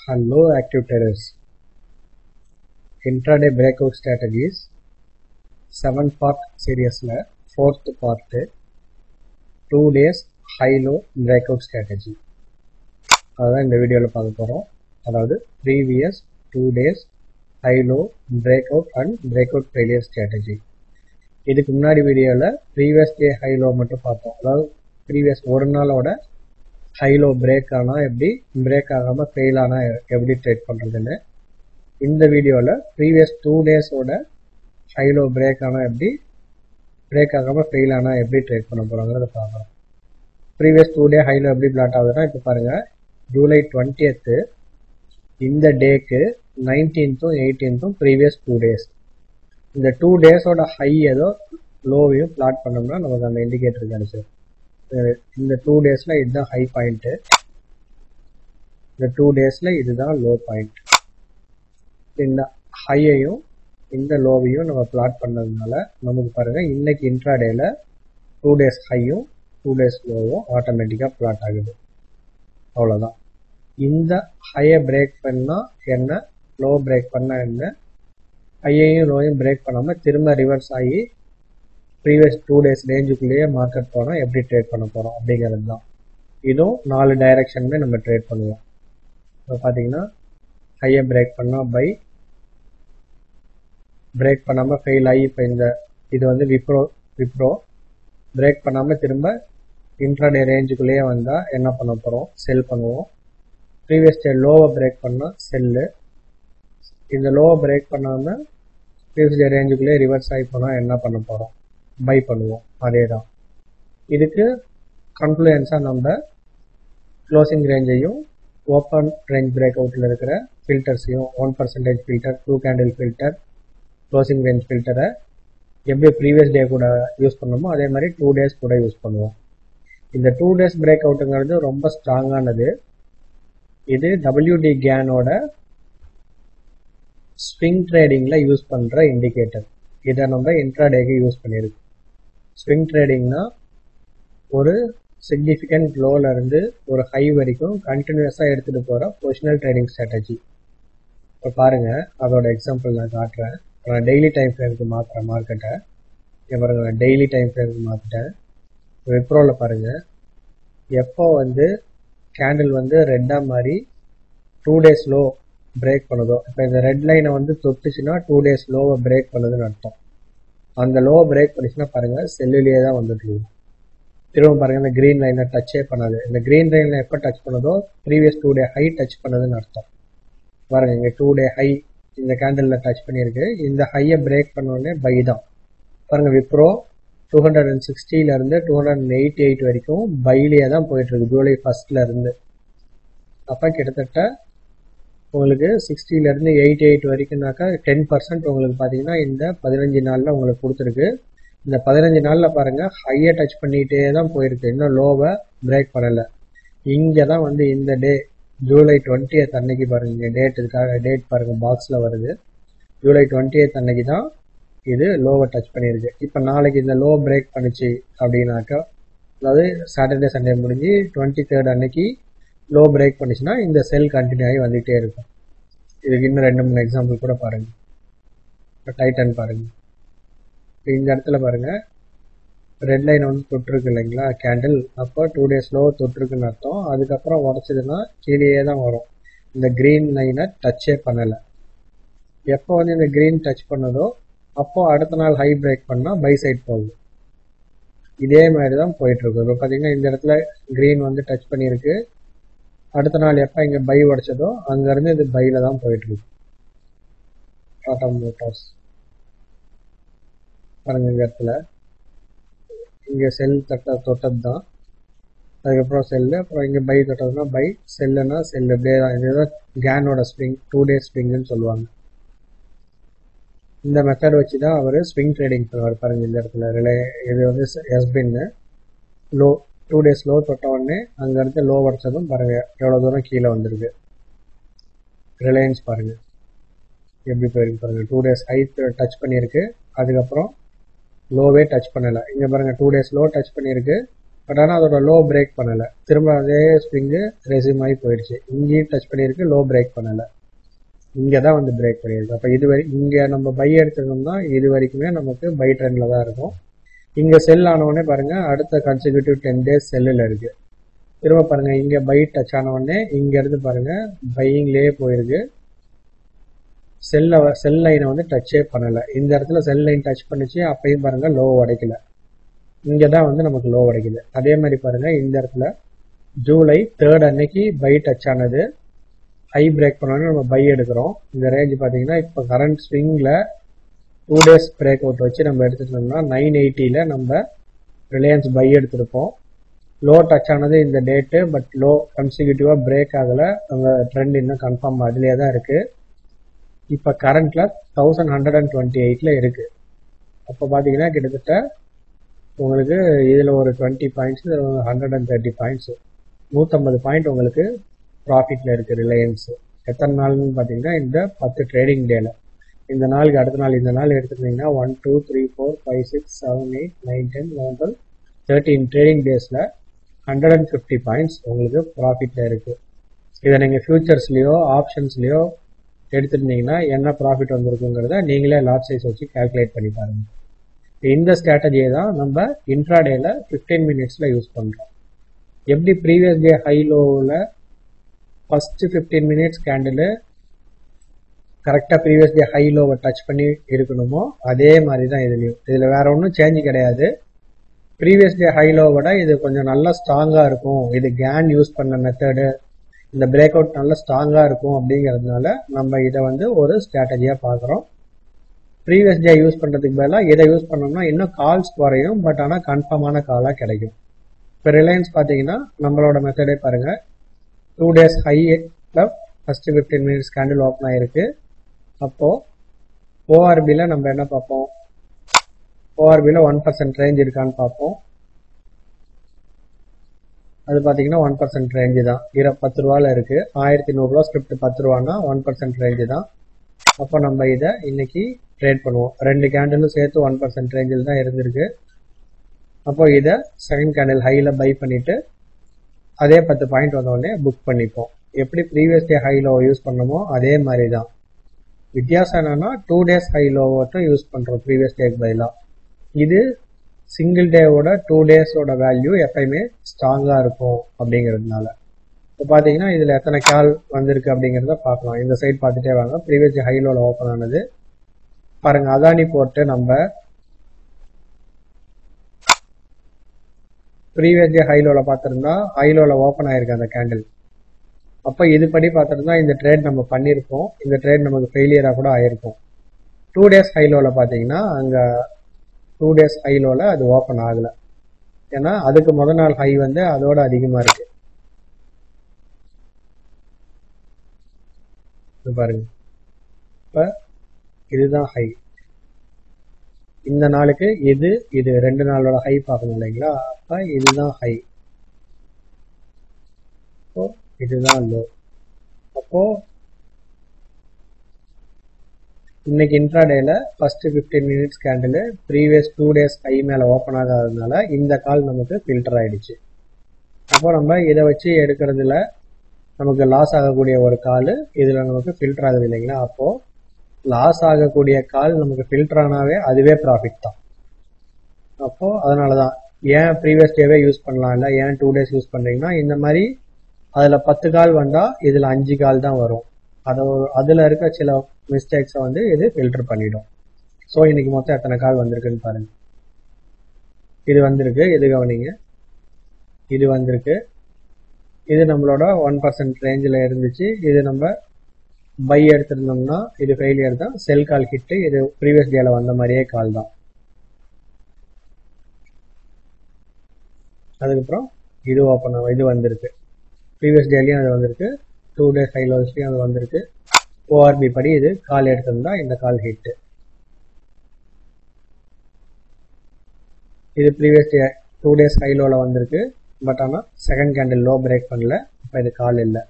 and low active traders. Intraday breakout strategies 7 part seriesல fourth part 2 days high low breakout strategy அதான் இந்த வீடியோவில் பார்க்க போகிறோம் அதாவது previous two days high low break out and break out failure strategy இதுக்கு முன்னாடி வீடியோவில் ப்ரீவியஸ் டே ஹை லோ மட்டும் பார்த்தோம் அதாவது ப்ரீவியஸ் ஒரு நாளோட ஹை லோ பிரேக் ஆனால் எப்படி பிரேக் ஆகாமல் ஃபெயில் ஆனால் எப்படி ட்ரேட் பண்ணுறதுன்னு இந்த வீடியோவில் ப்ரீவியஸ் டூ டேஸோட ஹை லோ பிரேக் ஆனால் எப்படி பிரேக் ஆகாமல் ஃபெயில் ஆனால் எப்படி ட்ரேட் பண்ண போகிறோங்கிறத பார்க்குறோம் ப்ரீவியஸ் டூ டே ஹைலோ எப்படி பிளாட் ஆகுதுன்னா இப்போ பாருங்கள் ஜூலை டுவெண்ட்டியத்து இந்த டேக்கு நைன்டீன்த்தும் எயிட்டீன்த்தும் ப்ரீவியஸ் டூ டேஸ் இந்த டூ டேஸோட ஹை ஏதோ லோவையும் பிளாட் பண்ணோம்னா நமக்கு அந்த இண்டிகேட்டர் கிடச்சிடும் இந்த டூ டேஸில் இதுதான் ஹை பாயிண்ட்டு இந்த டூ டேஸில் இதுதான் லோ பாயிண்ட் இந்த ஹையையும் இந்த லோவையும் நம்ம பிளாட் பண்ணதுனால நமக்கு பாருங்கள் இன்னைக்கு இன்ட்ராடேல டூ டேஸ் ஹையும் டூ டேஸ் லோவும் ஆட்டோமேட்டிக்காக பிளாட் ஆகுது அவ்வளோதான் இந்த ஹையை பிரேக் பண்ணால் என்ன லோ பிரேக் பண்ணால் என்ன ஹையையும் லோவையும் பிரேக் பண்ணாமல் திரும்ப ரிவர்ஸ் ஆகி ப்ரீவியஸ் டூ டேஸ் ரேஞ்சுக்குள்ளேயே மார்க்கெட் போனால் எப்படி ட்ரேட் பண்ண போகிறோம் அப்படிங்கிறது தான் இதுவும் நாலு டைரக்ஷனுமே நம்ம ட்ரேட் பண்ணுவோம் இப்போ பார்த்தீங்கன்னா ஹையை பிரேக் பண்ணால் பை பிரேக் பண்ணாமல் ஃபெயில் ஆகி இப்போ இந்த இது வந்து விப்ரோ விப்ரோ பிரேக் பண்ணாமல் திரும்ப இன்ட்ராடே ரேஞ்சுக்குள்ளேயே வந்தால் என்ன பண்ண போகிறோம் செல் பண்ணுவோம் ப்ரீவியஸ் டே லோவை பிரேக் பண்ணால் செல்லு இந்த லோவை பிரேக் பண்ணாமல் ப்ரீவியஸ் டே ரேஞ்சுக்குள்ளேயே ரிவர்ஸ் ஆகி போனால் என்ன பண்ண போகிறோம் பை பண்ணுவோம் அதே தான் இதுக்கு கன்ஃப்ளூயன்ஸாக நம்ம க்ளோசிங் ரேஞ்சையும் ஓப்பன் ரேஞ்ச் பிரேக் அவுட்டில் இருக்கிற ஃபில்டர்ஸையும் one percentage filter two candle filter closing range ஃபில்டரை எப்படி ப்ரீவியஸ் டே கூட யூஸ் பண்ணணுமோ அதே மாதிரி டூ டேஸ் கூட யூஸ் பண்ணுவோம் இந்த டூ டேஸ் பிரேக் அவுட்டுங்கிறது ரொம்ப ஸ்ட்ராங்கானது இது டபிள்யூடி கேனோட ஸ்விங் ட்ரேடிங்கில் யூஸ் பண்ணுற இண்டிகேட்டர் இதை நம்ம இன்ட்ராடேக்கு யூஸ் பண்ணியிருக்கு ஸ்விங் ட்ரேடிங்னா ஒரு சிக்னிஃபிகண்ட் இருந்து ஒரு ஹை வரைக்கும் கண்டினியூஸாக எடுத்துகிட்டு போகிற பொசிஷனல் ட்ரேடிங் ஸ்ட்ராட்டஜி இப்போ பாருங்கள் அதோட எக்ஸாம்பிள் நான் காட்டுறேன் நான் டெய்லி டைம் ஃப்ரேமுக்கு மாற்றுறேன் மார்க்கெட்டை பாருங்க நான் டெய்லி டைம் ஃப்ரேமுக்கு மாற்றிட்டேன் விப்ரோவில் பாருங்கள் எப்போ வந்து கேண்டில் வந்து ரெட்டாக மாதிரி டூ டேஸ் லோ பிரேக் பண்ணுதோ இப்போ இந்த ரெட் லைனை வந்து தொட்டுச்சுன்னா டூ டேஸ் லோவை பிரேக் பண்ணுதுன்னு அர்த்தம் அந்த லோவை பிரேக் பண்ணிச்சுன்னா பாருங்கள் செல்லுலேயே தான் வந்துட்டு இருக்கும் திரும்ப பாருங்கள் இந்த க்ரீன் லைனை டச்சே பண்ணாது இந்த க்ரீன் லைனில் எப்போ டச் பண்ணதோ previous two day high touch பண்ணதுன்னு அர்த்தம் பாருங்க இங்கே டூ டே ஹை இந்த கேண்டலில் டச் பண்ணியிருக்கு இந்த ஹையை பிரேக் பண்ணோடனே பை தான் பாருங்கள் விப்ரோ டூ ஹண்ட்ரட் அண்ட் சிக்ஸ்டியிலேருந்து two hundred and eighty eight வரைக்கும் பைலியே தான் போயிட்டுருக்கு ஜூலை ஃபஸ்ட்லேருந்து அப்போ கிட்டத்தட்ட உங்களுக்கு சிக்ஸ்டிலேருந்து எயிட்டி எயிட் வரைக்கும்னாக்கா டென் பர்சன்ட் உங்களுக்கு பார்த்தீங்கன்னா இந்த பதினஞ்சு நாளில் உங்களுக்கு கொடுத்துருக்கு இந்த பதினஞ்சு நாளில் பாருங்கள் ஹையை டச் பண்ணிகிட்டே தான் போயிருக்கு இன்னும் லோவை பிரேக் பண்ணலை இங்கே தான் வந்து இந்த டே ஜூலை டுவெண்ட்டியத் அன்னைக்கு பாருங்க டேட் இதுக்காக டேட் பாருங்கள் பாக்ஸில் வருது ஜூலை டுவெண்ட்டியத் அன்னைக்கு தான் இது லோவை டச் பண்ணியிருக்கு இப்போ நாளைக்கு இந்த லோ பிரேக் பண்ணிச்சு அப்படின்னாக்கா அதாவது சாட்டர்டே சண்டே முடிஞ்சு டுவெண்ட்டி தேர்ட் அன்னைக்கு லோ பிரேக் பண்ணிச்சுன்னா இந்த செல் கண்டினியூ ஆகி வந்துகிட்டே இருக்கும் இதுக்கு இன்னும் ரெண்டு மூணு எக்ஸாம்பிள் கூட பாருங்கள் இப்போ டைட்டன் பாருங்கள் இப்போ இந்த இடத்துல பாருங்கள் ரெட் லைன் வந்து தொட்டிருக்கு இல்லைங்களா கேண்டில் அப்போ டூ டேஸ் லோ தொட்டிருக்குன்னு அர்த்தம் அதுக்கப்புறம் உடச்சதுன்னா கீழேயே தான் வரும் இந்த க்ரீன் லைனை டச்சே பண்ணலை எப்போ வந்து இந்த க்ரீன் டச் பண்ணதோ அப்போ அடுத்த நாள் ஹை பிரேக் பண்ணால் பை சைட் போகுது இதே மாதிரி தான் போயிட்டுருக்கு இப்போ பார்த்தீங்கன்னா இந்த இடத்துல க்ரீன் வந்து டச் பண்ணியிருக்கு அடுத்த நாள் எப்போ இங்கே பை உடைச்சதோ அங்கேருந்து இது பையில் தான் போயிட்டுருக்கு டாடா மோட்டார்ஸ் பாருங்க இந்த இடத்துல இங்கே செல் தட்ட தொட்டது தான் அதுக்கப்புறம் செல்லு அப்புறம் இங்கே பை தொட்டதுன்னா பை செல்லுனா செல் இப்படியே தான் இதுதான் கேனோட ஸ்ப்ரிங் டூ டேஸ் ஸ்ப்ரிங்குன்னு சொல்லுவாங்க இந்த மெத்தட் வச்சு தான் அவர் ஸ்விங் ட்ரேடிங் பண்ணுவார் பாருங்க இந்த இடத்துல ரிலே இது வந்து எஸ்பின்னு லோ டூ டேஸ் லோ தொட்ட உடனே அங்கேருந்து லோ உடச்சதும் பாருங்கள் எவ்வளோ தூரம் கீழே வந்திருக்கு ரிலையன்ஸ் பாருங்கள் எப்படி போயிருக்கு பாருங்கள் டூ டேஸ் ஹை டச் பண்ணியிருக்கு அதுக்கப்புறம் லோவே டச் பண்ணலை இங்கே பாருங்கள் டூ டேஸ் லோ டச் பண்ணியிருக்கு பட் ஆனால் அதோட லோ பிரேக் பண்ணலை திரும்ப அதே ஸ்ப்ரிங்கு ரெசியூம் ஆகி போயிடுச்சு இங்கேயும் டச் பண்ணியிருக்கு லோ பிரேக் பண்ணலை இங்கே தான் வந்து பிரேக் பண்ணியிருக்கு அப்போ இது வரை இங்கே நம்ம பை எடுத்துருந்தோம்னா இது வரைக்குமே நமக்கு பை ட்ரெண்டில் தான் இருக்கும் இங்கே செல் ஆனவுடனே பாருங்கள் அடுத்த கன்சிக்யூட்டிவ் டென் டேஸ் செல்லில் இருக்குது திரும்ப பாருங்கள் இங்கே பை டச் ஆனவுடனே இங்கேருந்து பாருங்கள் பையிங்லேயே போயிருக்கு செல்லை செல் லைனை வந்து டச்சே பண்ணலை இந்த இடத்துல செல் லைன் டச் பண்ணிச்சு அப்பயும் பாருங்கள் லோ உடைக்கல இங்கே தான் வந்து நமக்கு லோ உடைக்குது அதே மாதிரி பாருங்கள் இந்த இடத்துல ஜூலை தேர்ட் அன்னைக்கு பை டச் ஆனது ஹை பிரேக் பண்ணோன்னு நம்ம பை எடுக்கிறோம் இந்த ரேஞ்ச் பார்த்தீங்கன்னா இப்போ கரண்ட் ஸ்விங்கில் டூ டேஸ் பிரேக் அவுட் வச்சு நம்ம எடுத்துட்டோம்னா நைன் எயிட்டியில் நம்ம ரிலையன்ஸ் பை எடுத்திருப்போம் லோ டச் ஆனது இந்த டேட்டு பட் லோ கன்சிக்யூட்டிவாக பிரேக் ஆகலை அந்த ட்ரெண்ட் இன்னும் கன்ஃபார்ம் அதிலே தான் இருக்குது இப்போ கரண்ட்டில் தௌசண்ட் ஹண்ட்ரட் அண்ட் டுவெண்ட்டி எயிட்டில் இருக்குது அப்போ பார்த்தீங்கன்னா கிட்டத்தட்ட உங்களுக்கு இதில் ஒரு டுவெண்ட்டி பாயிண்ட்ஸ் இதில் ஒரு ஹண்ட்ரட் அண்ட் தேர்ட்டி பாயிண்ட்ஸு நூற்றம்பது பாயிண்ட் உங்களுக்கு ப்ராஃபிட்டில் இருக்குது ரிலையன்ஸு எத்தனை நாள்னு பார்த்தீங்கன்னா இந்த பத்து ட்ரேடிங் டேல இந்த நாளுக்கு அடுத்த நாள் இந்த நாள் எடுத்துக்கிட்டிங்கன்னா one two three four five six seven eight nine ten eleven twelve thirteen trading டேஸில் ஹண்ட்ரட் அண்ட் ஃபிஃப்டி பாயிண்ட்ஸ் உங்களுக்கு ப்ராஃபிட்டில் இருக்குது இதை நீங்கள் ஃபியூச்சர்ஸ்லேயோ ஆப்ஷன்ஸ்லேயோ எடுத்துருந்தீங்கன்னா என்ன ப்ராஃபிட் வந்திருக்குங்கிறத நீங்களே லாட் சைஸ் வச்சு கால்குலேட் பண்ணி பாருங்கள் இந்த ஸ்ட்ராட்டஜியை தான் நம்ம இன்ட்ராடேல ஃபிஃப்டீன் மினிட்ஸில் யூஸ் பண்ணுறோம் எப்படி ப்ரீவியஸ் டே ஹை லோவில் ஃபஸ்ட்டு ஃபிஃப்டீன் மினிட்ஸ் கேண்டில் கரெக்டாக ப்ரீவியஸ் டே ஹை லோவை டச் பண்ணி இருக்கணுமோ அதே மாதிரி தான் இதுலேயும் இதில் வேற ஒன்றும் சேஞ்ச் கிடையாது ப்ரீவியஸ் டே ஹை லோவோட இது கொஞ்சம் நல்லா ஸ்ட்ராங்காக இருக்கும் இது கேன் யூஸ் பண்ண மெத்தடு இந்த பிரேக் அவுட் நல்லா ஸ்ட்ராங்காக இருக்கும் அப்படிங்கிறதுனால நம்ம இதை வந்து ஒரு ஸ்ட்ராட்டஜியாக பார்க்குறோம் ப்ரீவியஸ் டே யூஸ் பண்ணுறதுக்கு பதிலாக இதை யூஸ் பண்ணோம்னா இன்னும் கால்ஸ் குறையும் பட் ஆனால் கன்ஃபார்மான காலாக கிடைக்கும் இப்போ ரிலையன்ஸ் பார்த்தீங்கன்னா நம்மளோட மெத்தடே பாருங்கள் டூ டேஸ் ஹையில் first fifteen minutes candle open ஆகிருக்கு அப்போது ஓஆர்பியில் நம்ம என்ன பார்ப்போம் ஓஆர்பியில் ஒன் பர்சன்ட் ரேஞ்ச் இருக்கான்னு பார்ப்போம் அது பார்த்தீங்கன்னா ஒன் பர்சன்ட் ரேஞ்சு தான் இர பத்து ரூபாவில் இருக்குது ஆயிரத்தி நூறுரூவா ஸ்கிரிப்ட் பத்து ரூபான்னா ஒன் பர்சன்ட் ரேஞ்சு தான் அப்போ நம்ம இதை இன்னைக்கு ட்ரேட் பண்ணுவோம் ரெண்டு கேண்டிலும் சேர்த்து ஒன் பர்சன்ட் ரேஞ்சில் தான் இருந்திருக்கு அப்போ இதை செகண்ட் கேண்டில் ஹையில் பை பண்ணிவிட்டு அதே பத்து பாயிண்ட் வந்தோடனே புக் பண்ணிப்போம் எப்படி previous day high low use பண்ணமோ அதே மாதிரி தான் வித்தியாசம் என்னன்னா டூ டேஸ் ஹை லோ மட்டும் யூஸ் பண்ணுறோம் ப்ரீவியஸ் டேக்கு பதிலாக இது சிங்கிள் டேவோட டூ டேஸோட வேல்யூ எப்பயுமே ஸ்ட்ராங்காக இருக்கும் அப்படிங்கிறதுனால இப்போ பார்த்தீங்கன்னா இதில் எத்தனை கால் வந்திருக்கு அப்படிங்கிறத பார்க்கலாம் இந்த சைட் பார்த்துட்டே வாங்க ப்ரீவியஸ் ஹை லோவில் ஓப்பன் ஆனது பாருங்கள் அதானி போட்டு நம்ம ப்ரீவியஸ் டே ஹைலோவில் பார்த்துருந்தா ஹைலோவில் ஓப்பன் ஆயிருக்கு அந்த கேண்டில் அப்போ இதுபடி பார்த்துருந்தா இந்த ட்ரேட் நம்ம பண்ணியிருப்போம் இந்த ட்ரேட் நமக்கு ஃபெயிலியராக கூட ஆயிருக்கும் டூ டேஸ் ஹைலோவில் பார்த்தீங்கன்னா அங்கே டூ டேஸ் ஹைலோவில் அது ஓப்பன் ஆகலை ஏன்னா அதுக்கு முத நாள் ஹை வந்து அதோட அதிகமாக இருக்கு இது பாருங்க இப்போ இதுதான் ஹை இந்த நாளுக்கு இது இது ரெண்டு நாளோட ஹை பார்க்கணும் இல்லைங்களா அப்போ இதுதான் ஹை அப்போ இதுதான் லோ அப்போ இன்னைக்கு இன்ட்ராடேல first fifteen minutes candle previous two days high மேலே ஓப்பன் ஆகாததுனால இந்த கால் நமக்கு ஃபில்டர் ஆயிடுச்சு அப்போ நம்ம இதை வச்சு எடுக்கிறதுல நமக்கு லாஸ் ஆகக்கூடிய ஒரு கால் இதில் நமக்கு ஃபில்டர் ஆகுது இல்லைங்களா அப்போது லாஸ் ஆகக்கூடிய கால் நமக்கு ஃபில்டர் ஆனாவே அதுவே ப்ராஃபிட் தான் அப்போது அதனால தான் ஏன் ப்ரீவியஸ் டேவே யூஸ் பண்ணலாம் இல்லை ஏன் டூ டேஸ் யூஸ் பண்ணுறீங்கன்னா இந்த மாதிரி அதில் பத்து கால் வந்தால் இதில் அஞ்சு கால் தான் வரும் அது அதில் இருக்க சில மிஸ்டேக்ஸை வந்து இது ஃபில்டர் பண்ணிடும் ஸோ இன்னைக்கு மொத்தம் எத்தனை கால் வந்திருக்குன்னு பாருங்கள் இது வந்திருக்கு இது கவனிங்க இது வந்திருக்கு இது நம்மளோட ஒன் பர்சன்ட் ரேஞ்சில் இருந்துச்சு இது நம்ம பை எடுத்திருந்தோம்னா இது ஃபெயிலியர் தான் செல் கால் ஹிட்டு இது ப்ரீவியஸ் டேல வந்த மாதிரியே கால் தான் அதுக்கப்புறம் இது ஓப்பன் இது வந்திருக்கு ப்ரீவியஸ் டேலையும் அது வந்திருக்கு டூ டேஸ் ஹை லோஸ்லையும் அது வந்திருக்கு ஓஆர்பி படி இது கால் எடுத்திருந்தா இந்த கால் ஹிட்டு இது previous day two days high லோவில் வந்திருக்கு பட் ஆனால் செகண்ட் கேண்டில் லோ பிரேக் பண்ணல இப்போ இது கால் இல்லை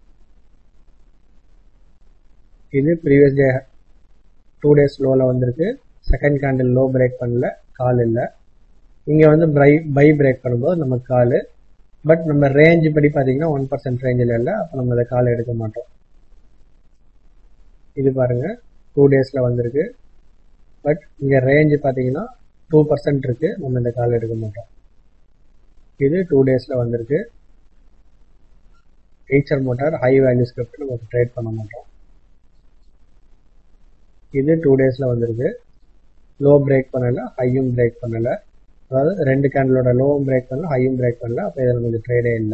இது ப்ரீவியஸ் டே டூ டேஸ் லோவில் வந்திருக்கு செகண்ட் கேண்டில் லோ பிரேக் பண்ணல கால் இல்லை இங்கே வந்து பை பை பிரேக் பண்ணும்போது நமக்கு கால் பட் நம்ம ரேஞ்ச் படி பார்த்தீங்கன்னா ஒன் பர்சன்ட் ரேஞ்சில் இல்லை அப்போ நம்ம அதை கால் எடுக்க மாட்டோம் இது பாருங்க டூ டேஸில் வந்திருக்கு பட் இங்கே ரேஞ்சு பார்த்தீங்கன்னா டூ பர்சன்ட் இருக்குது நம்ம இந்த கால் எடுக்க மாட்டோம் இது டூ டேஸில் வந்திருக்கு teacher motor high value script நம்ம ட்ரேட் பண்ண மாட்டோம் இது டூ டேஸில் வந்திருக்கு லோ பிரேக் பண்ணலை ஹையும் பிரேக் பண்ணலை அதாவது ரெண்டு கேண்டலோட லோவும் பிரேக் பண்ணல ஹையும் பிரேக் பண்ணல அப்போ இதில் நமக்கு ட்ரேடே இல்லை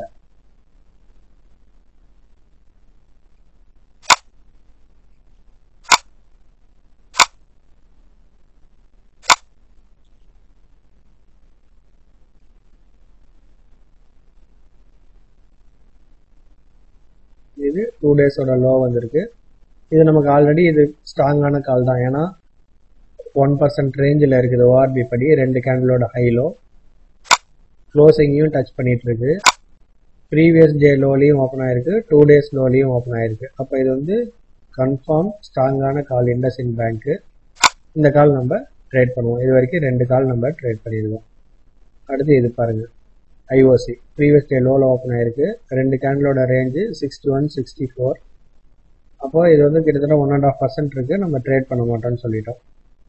இது டூ டேஸோட லோ வந்திருக்கு இது நமக்கு ஆல்ரெடி இது ஸ்ட்ராங்கான கால் தான் ஏன்னா ஒன் பர்சன்ட் ரேஞ்சில் இருக்குது ஓஆர்பி படி ரெண்டு கேண்டலோட ஹைலோ க்ளோசிங்கையும் டச் பண்ணிட்டு இருக்கு ப்ரீவியஸ் டே லோலையும் ஓப்பன் ஆயிருக்கு டூ டேஸ் லோலையும் ஓப்பன் ஆயிருக்கு அப்போ இது வந்து கன்ஃபார்ம் ஸ்ட்ராங்கான கால் இண்டஸ்இன் பேங்க்கு இந்த கால் நம்ம ட்ரேட் பண்ணுவோம் இது வரைக்கும் ரெண்டு கால் நம்ம ட்ரேட் பண்ணிடுவோம் அடுத்து இது பாருங்க ஐஓசி ப்ரீவியஸ் டே லோவில் ஓப்பன் ஆயிருக்கு ரெண்டு கேண்டலோட range sixty one sixty four அப்போ இது வந்து கிட்டத்தட்ட ஒன் அண்ட் ஆஃப் பர்சன்ட் இருக்கு நம்ம ட்ரேட் பண்ண மாட்டோம்னு சொல்லிட்டோம்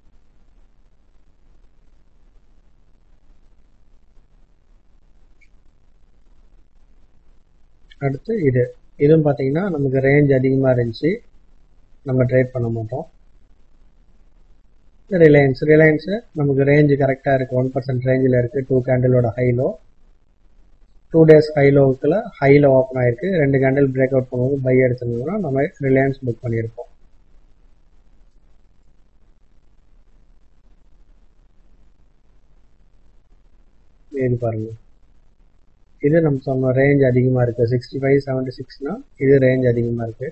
அடுத்து இது இதுவும் பார்த்தீங்கன்னா நமக்கு ரேஞ்ச் அதிகமாக இருந்துச்சு நம்ம ட்ரேட் பண்ண மாட்டோம் ரிலையன்ஸ் ரிலையன்ஸு நமக்கு ரேஞ்சு கரெக்டாக இருக்குது ஒன் பர்சன்ட் ரேஞ்சில் இருக்குது டூ கேண்டிலோட ஹைலோ டூ டேஸ் ஹைலோவுக்குள்ள ஹையில் ஓப்பன் ஆயிருக்கு ரெண்டு கேண்டில் பிரேக் அவுட் பண்ணும்போது பை எடுத்துருந்தோம்னா நம்ம ரிலையன்ஸ் புக் பண்ணியிருப்போம் இது பாருங்க இது நம்ம சொன்ன ரேஞ்ச் அதிகமாக இருக்குது சிக்ஸ்டி ஃபைவ் செவன்டி சிக்ஸ்னா இது ரேஞ்ச் அதிகமாக இருக்குது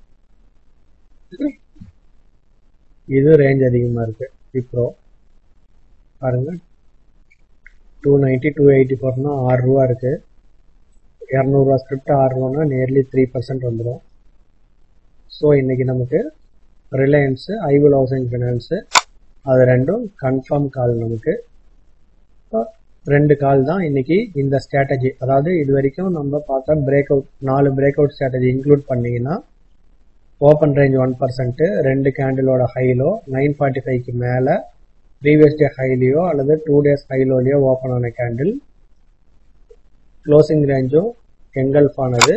இது ரேஞ்ச் அதிகமாக இருக்குது விப்ரோ பாருங்க டூ நைன்ட்டி டூ எயிட்டி ஃபோர்னா ஆறு ரூபா இருக்குது இரநூறுவா ஸ்கிரிப்ட் ஆறு ரூபானா நியர்லி த்ரீ பர்சன்ட் வந்துடும் ஸோ இன்றைக்கி நமக்கு ரிலையன்ஸு ஐவில் ஹவுசிங் ஃபைனான்ஸு அது ரெண்டும் கன்ஃபார்ம் கால் நமக்கு ரெண்டு கால் தான் இன்னைக்கு இந்த ஸ்ட்ராட்டஜி அதாவது இது வரைக்கும் நம்ம பார்த்தா பிரேக் அவுட் நாலு பிரேக் அவுட் ஸ்ட்ராட்டஜி இன்க்ளூட் பண்ணீங்கன்னா ஓப்பன் ரேஞ்ச் ஒன் பர்சன்ட்டு ரெண்டு கேண்டிலோட ஹைலோ நைன் ஃபார்ட்டி ஃபைவ்க்கு மேலே ப்ரீவியஸ் டே ஹைலியோ அல்லது டூ டேஸ் ஹைலோலையோ ஓப்பன் ஆன கேண்டில் க்ளோசிங் ரேஞ்சும் எங்கல்ஃப் ஆனது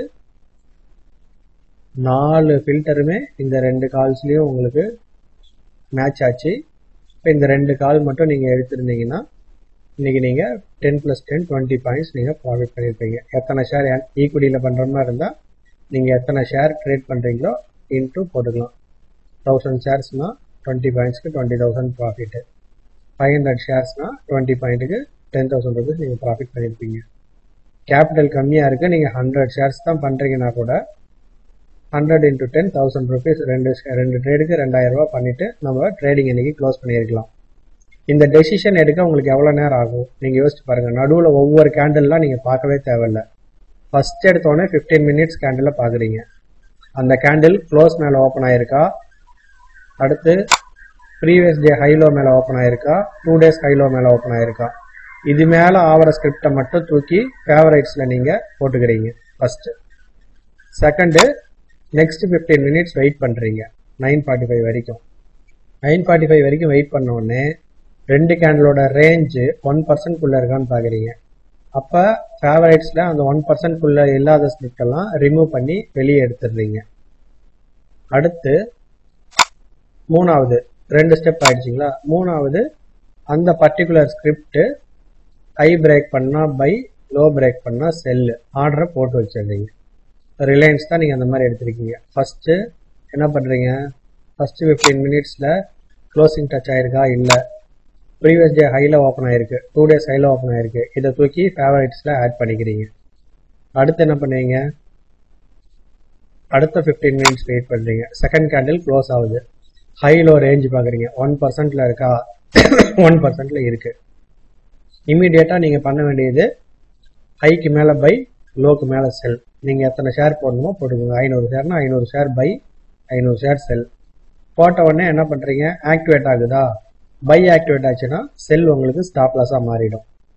நாலு ஃபில்டருமே இந்த ரெண்டு கால்ஸ்லேயும் உங்களுக்கு மேட்ச் ஆச்சு இப்போ இந்த ரெண்டு கால் மட்டும் நீங்கள் எடுத்திருந்தீங்கன்னா இன்றைக்கி நீங்கள் ten plus ten twenty points நீங்கள் ப்ராஃபிட் பண்ணியிருப்பீங்க எத்தனை ஷேர் ஈக்குவிட்டியில் பண்ணுற மாதிரி இருந்தால் நீங்கள் எத்தனை ஷேர் ட்ரேட் பண்ணுறீங்களோ இன்ட்டு போட்டுக்கலாம் தௌசண்ட் ஷேர்ஸ்னால் டுவெண்ட்டி பாயிண்ட்ஸ்க்கு twenty thousand profit five hundred ஷேர்ஸ்னால் டுவெண்ட்டி பாயிண்ட்டுக்கு டென் தௌசண்ட் ருபீஸ் நீங்கள் ப்ராஃபிட் பண்ணியிருப்பீங்க கேபிட்டல் கம்மியாக இருக்குது நீங்கள் ஹண்ட்ரட் ஷேர்ஸ் தான் பண்ணுறீங்கன்னா கூட hundred into ten thousand rupees ரெண்டு ரெண்டு ட்ரேடுக்கு ரெண்டாயிரம் ரூபா பண்ணிவிட்டு நம்ம ட்ரேடிங் இன்னைக்கு க்ளோஸ் பண்ணியிருக்கலாம் இந்த டெசிஷன் எடுக்க உங்களுக்கு எவ்வளோ நேரம் ஆகும் நீங்கள் யோசிச்சு பாருங்கள் நடுவில் ஒவ்வொரு கேண்டில்லாம் நீங்கள் பார்க்கவே தேவையில்ல ஃபஸ்ட் எடுத்தோடனே ஃபிஃப்டீன் மினிட்ஸ் கேண்டில் பார்க்குறீங்க அந்த கேண்டில் க்ளோஸ் மேலே ஓப்பன் ஆயிருக்கா அடுத்து ப்ரீவியஸ் டே ஹைலோ மேலே ஓப்பன் ஆயிருக்கா டூ டேஸ் ஹைலோ மேலே ஓப்பன் ஆயிருக்கா இது மேலே ஆகிற ஸ்கிரிப்டை மட்டும் தூக்கி ஃபேவரைட்ஸில் நீங்கள் போட்டுக்கிறீங்க first second next fifteen minutes wait பண்ணுறீங்க நைன் ஃபார்ட்டி ஃபைவ் வரைக்கும் நைன் ஃபார்ட்டி ஃபைவ் வரைக்கும் வெயிட் பண்ண உடனே ரெண்டு கேண்டலோட ரேஞ்சு ஒன் பர்சன்ட்குள்ளே இருக்கான்னு பார்க்குறீங்க அப்போ ஃபேவரைட்ஸில் அந்த ஒன் பர்சன்ட்குள்ளே இல்லாத ஸ்கிரிப்ட் எல்லாம் ரிமூவ் பண்ணி வெளியே எடுத்துடுறீங்க அடுத்து மூணாவது ரெண்டு ஸ்டெப் ஆயிடுச்சிங்களா மூணாவது அந்த பர்டிகுலர் ஸ்கிரிப்ட் ஹை பிரேக் பண்ணால் பை லோ பிரேக் பண்ணால் செல்லு ஆர்டரை போட்டு வச்சிடுறீங்க ரிலையன்ஸ் தான் நீங்கள் அந்த மாதிரி எடுத்திருக்கீங்க ஃபஸ்ட்டு என்ன பண்ணுறீங்க ஃபஸ்ட்டு ஃபிஃப்டீன் மினிட்ஸில் க்ளோசிங் டச் ஆயிருக்கா இல்லை ப்ரீவியஸ் டே ஹையில் ஓப்பன் ஆயிருக்கு டூ டேஸ் ஹையில் ஓப்பன் ஆயிருக்கு இதை தூக்கி ஃபேவரைட்ஸில் ஆட் பண்ணிக்கிறீங்க அடுத்து என்ன பண்ணுவீங்க அடுத்த ஃபிஃப்டீன் மினிட்ஸ் வெயிட் பண்ணுறீங்க செகண்ட் கேண்டில் க்ளோஸ் ஆகுது ஹைலோ ரேஞ்ச் பார்க்குறீங்க ஒன் பர்சன்ட்டில் இருக்கா ஒன் பர்சன்ட்டில் இருக்குது இமீடியட்டாக நீங்கள் பண்ண வேண்டியது ஹைக்கு மேலே பை லோக்கு மேலே செல் நீங்கள் எத்தனை ஷேர் போடணுமோ போட்டுக்கோங்க ஐநூறு ஷேர்னா ஐநூறு ஷேர் பை ஐநூறு ஷேர் செல் போட்ட உடனே என்ன பண்ணுறீங்க ஆக்டிவேட் ஆகுதா பை ஆக்டிவேட் ஆச்சுன்னா செல் உங்களுக்கு ஸ்டாப் லாஸாக மாறிடும்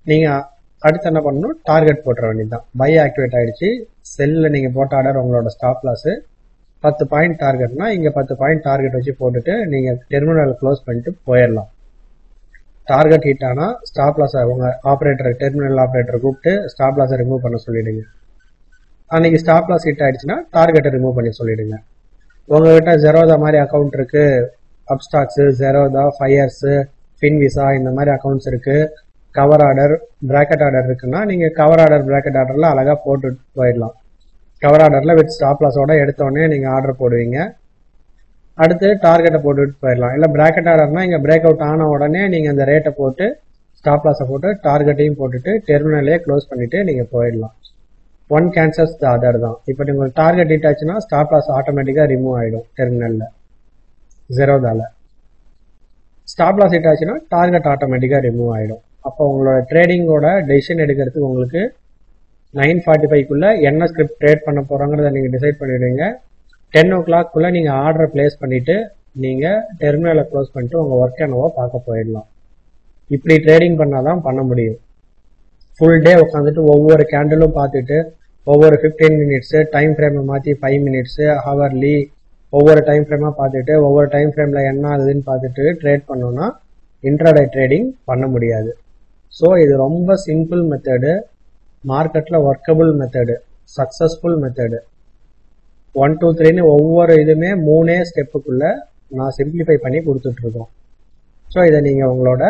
நீங்கள் அடுத்து என்ன பண்ணணும் டார்கெட் போட்டுற வேண்டியதுதான் பை ஆக்டிவேட் ஆயிடுச்சு செல்லில் நீங்கள் போட்ட ஆர்டர் உங்களோட ஸ்டாப் லாஸு பத்து பாயிண்ட் டார்கெட்னா இங்கே பத்து பாயிண்ட் டார்கெட் வச்சு போட்டுட்டு நீங்கள் டெர்மினல் க்ளோஸ் பண்ணிட்டு போயிடலாம் டார்கெட் ஹிட் ஆனால் ஸ்டாப் லாஸை உங்கள் ஆப்ரேட்டர் டெர்மினல் ஆப்ரேட்டர் கூப்பிட்டு ஸ்டாப் லாஸை ரிமூவ் பண்ண சொல்லிடுங்க அன்னைக்கு ஸ்டாப் லாஸ் ஹிட் ஆயிடுச்சுன்னா டார்கெட்டை ரிமூவ் பண்ணி சொல்லிடுங்க உங்ககிட்ட ஜெரோதா மாதிரி அக்கௌண்ட் இருக்கு அப்ஸ்டாக்ஸு ஜெரோதா ஃபயர்ஸு ஃபின்விசா இந்த மாதிரி அக்கௌண்ட்ஸ் இருக்கு கவர் ஆர்டர் பிராக்கெட் ஆர்டர் இருக்குன்னா நீங்கள் கவர் ஆர்டர் பிராக்கெட் ஆர்டரில் அழகாக போட்டு போயிடலாம் கவர் ஆர்டரில் வித் ஸ்டாப் லாஸோட எடுத்தோடனே நீங்கள் ஆர்டர் போடுவீங்க அடுத்து டார்கெட்டை போட்டுட்டு போயிடலாம் இல்லை பிராக்கெட் ஆர்டர்னா இங்கே பிரேக் அவுட் ஆன உடனே நீங்கள் அந்த ரேட்டை போட்டு ஸ்டாப் லாஸை போட்டு டார்கெட்டையும் போட்டுட்டு டெர்மினலே க்ளோஸ் பண்ணிட்டு நீங்கள் போயிடலாம் ஒன் கேன்சல்ஸ் த அதர் தான் இப்போ உங்களுக்கு டார்கெட் ஹிட் ஆச்சுன்னா ஸ்டாப் லாஸ் ஆட்டோமேட்டிக்காக ரிமூவ் ஆகிடும் டெர்மினலில் ஜெரோதால ஸ்டாப் லாஸ் ஹிட் ஆச்சுன்னா டார்கெட் ஆட்டோமேட்டிக்காக ரிமூவ் ஆகிடும் அப்போ உங்களோட ட்ரேடிங்கோட டெசிஷன் எடுக்கிறதுக்கு உங்களுக்கு நைன் ஃபார்ட்டி ஃபைவ்க்குள்ளே என்ன ஸ்கிரிப்ட் ட்ரேட் பண்ண போகிறோங்கிறத நீங்கள் டிசைட் பண்ணிவிடுங்க டென் ஓ கிளாக்குள்ளே நீங்கள் ஆர்டரை ப்ளேஸ் பண்ணிவிட்டு நீங்கள் டெர்மினலை க்ளோஸ் பண்ணிட்டு உங்கள் ஒர்க் என்னவோ பார்க்க போயிடலாம் இப்படி ட்ரேடிங் பண்ணால் தான் பண்ண முடியும் ஃபுல் டே உட்காந்துட்டு ஒவ்வொரு கேண்டிலும் பார்த்துட்டு ஒவ்வொரு ஃபிஃப்டீன் மினிட்ஸு டைம் ஃப்ரேமை மாற்றி ஃபைவ் மினிட்ஸு ஹவர்லி ஒவ்வொரு டைம் ஃப்ரேமாக பார்த்துட்டு ஒவ்வொரு டைம் ஃப்ரேமில் என்ன ஆகுதுன்னு பார்த்துட்டு ட்ரேட் பண்ணோன்னா இன்ட்ராடே ட்ரேடிங் பண்ண முடியாது ஸோ இது ரொம்ப சிம்பிள் மெத்தடு மார்க்கெட்டில் workable method successful method one two த்ரீன்னு ஒவ்வொரு இதுவுமே மூணே ஸ்டெப்புக்குள்ளே நான் சிம்பிளிஃபை பண்ணி கொடுத்துட்ருக்கோம் ஸோ இதை நீங்கள் உங்களோட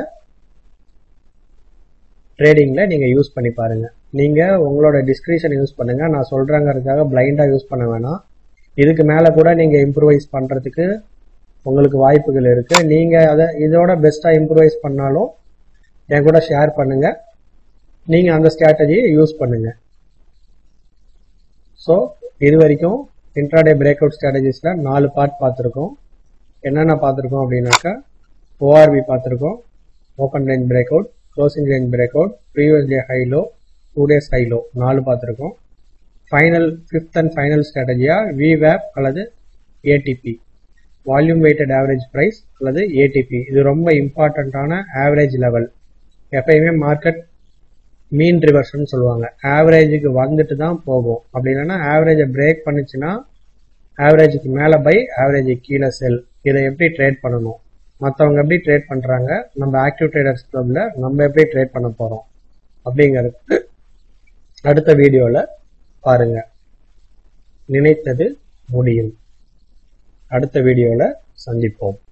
ட்ரேடிங்கில் நீங்கள் யூஸ் பண்ணி பாருங்கள் நீங்கள் உங்களோட டிஸ்கிரிப்ஷன் யூஸ் பண்ணுங்கள் நான் சொல்கிறேங்கிறதுக்காக பிளைண்டாக யூஸ் பண்ண வேணாம் இதுக்கு மேலே கூட நீங்கள் இம்ப்ரூவைஸ் பண்ணுறதுக்கு உங்களுக்கு வாய்ப்புகள் இருக்குது நீங்கள் அதை இதோட பெஸ்ட்டாக இம்ப்ரூவைஸ் பண்ணாலும் என் கூட ஷேர் பண்ணுங்கள் நீங்கள் அந்த ஸ்ட்ராட்டஜியை யூஸ் பண்ணுங்கள் ஸோ இது வரைக்கும் இன்ட்ராடே பிரேக் அவுட் ஸ்ட்ராட்டஜிஸில் நாலு பார்ட் பார்த்துருக்கோம் என்னென்ன பார்த்துருக்கோம் அப்படின்னாக்கா ஓஆர்பி பார்த்துருக்கோம் open range break out closing range break out previous day high low two days high low நாலு பார்த்துருக்கோம் ஃபைனல் ஃபிஃப்த் அண்ட் ஃபைனல் ஸ்ட்ராட்டஜியாக விவேப் அல்லது ATP volume weighted average price அல்லது ஏடிபி இது ரொம்ப இம்பார்ட்டண்ட்டான ஆவரேஜ் லெவல் எப்பயுமே மார்க்கெட் மீன் ரிவர்ஷன் சொல்லுவாங்க ஆவரேஜுக்கு வந்துட்டு தான் போகும் அப்படி இல்லைன்னா ஆவரேஜை பிரேக் பண்ணுச்சுன்னா ஆவரேஜுக்கு மேலே பை ஆவரேஜுக்கு கீழே செல் இதை எப்படி ட்ரேட் பண்ணணும் மற்றவங்க எப்படி ட்ரேட் பண்ணுறாங்க நம்ம ஆக்டிவ் ட்ரேடர்ஸ் கிளப்பில் நம்ம எப்படி ட்ரேட் பண்ண போகிறோம் அப்படிங்கிறது அடுத்த வீடியோவில் பாருங்கள் நினைத்தது முடியும் அடுத்த வீடியோவில் சந்திப்போம்